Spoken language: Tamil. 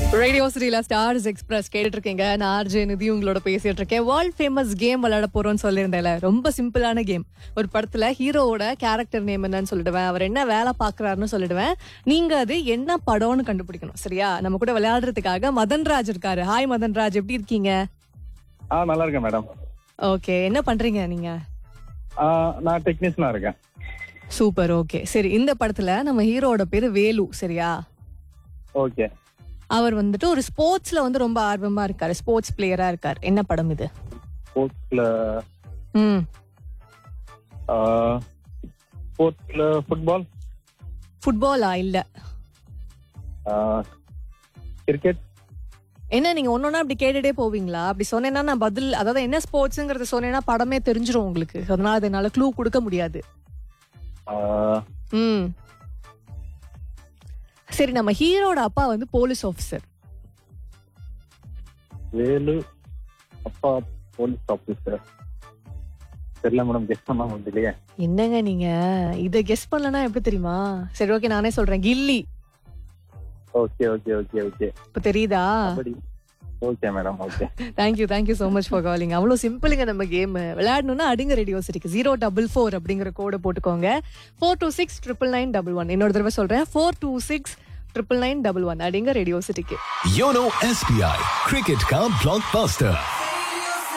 ரேடியோ ஸ்ரீல ஸ்டார்ஸ் எக்ஸ்பிரஸ் கேட்டுட்டு இருக்கீங்க நான் ஆர்ஜே நிதி உங்களோட பேசிட்டு இருக்கேன் வேர்ல்ட் ஃபேமஸ் கேம் விளையாட போறோம்னு சொல்லியிருந்தேன்ல ரொம்ப சிம்பிளான கேம் ஒரு படத்துல ஹீரோவோட கேரக்டர் நேம் என்னன்னு சொல்லிடுவேன் அவர் என்ன வேலை பாக்குறாருன்னு சொல்லிடுவேன் நீங்க அது என்ன படம்னு கண்டுபிடிக்கணும் சரியா நம்ம கூட விளையாடுறதுக்காக மதன்ராஜ் இருக்காரு ஹாய் மதன்ராஜ் எப்படி இருக்கீங்க ஆ நல்லா இருக்கேன் மேடம் ஓகே என்ன பண்றீங்க நீங்க ஆ, நான் டெக்னீஷியனா இருக்கேன் சூப்பர் ஓகே சரி இந்த படத்துல நம்ம ஹீரோவோட பேரு வேலு சரியா ஓகே அவர் வந்துட்டு ஒரு ஸ்போர்ட்ஸ்ல வந்து ரொம்ப ஆர்வமா இருக்காரு ஸ்போர்ட்ஸ் பிளேயரா இருக்காரு என்ன படம் இது ஸ்போர்ட்ஸ்ல ம் ஸ்போர்ட்ஸ்ல ஃபுட்பால் ஃபுட்பாலா இல்ல கிரிக்கெட் என்ன நீங்க ஒன்னொன்னா அப்படி கேட்டுட்டே போவீங்களா அப்படி சொன்னேன்னா நான் பதில் அதாவது என்ன ஸ்போர்ட்ஸ்ங்கிறத சொன்னேன்னா படமே தெரிஞ்சிரும் உங்களுக்கு அதனால அது என்னால க்ளூ கொடுக்க முடியாது ம் சரி நம்ம ஹீரோட அப்பா வந்து போலீஸ் ஆஃபீஸர் வேலு அப்பா போலீஸ் ஆஃபீஸர் தெரியல மேடம் கெஸ்ட் பண்ண முடியலையே என்னங்க நீங்க இத கெஸ் பண்ணலனா எப்படி தெரியுமா சரி ஓகே நானே சொல்றேன் Gilli okay okay okay okay இப்ப தெரியுதா kabaddi okay madam okay thank you thank you so much for calling அவ்வளோ சிம்பிளுங்க நம்ம கேம் விளையாடணும்னா அடுங்க ரேடியோ சிட்டிக்கு ஜீரோ டபுள் ஃபோர் அப்படிங்கிற கோடை போட்டுக்கோங்க four two six triple nine double one இன்னொரு தடவை சொல்றேன் four two six triple nine double one அப்படிங்க ரேடியோ சிட்டிக்கு योनो एसबीआई क्रिकेट का ब्लॉकबस्टर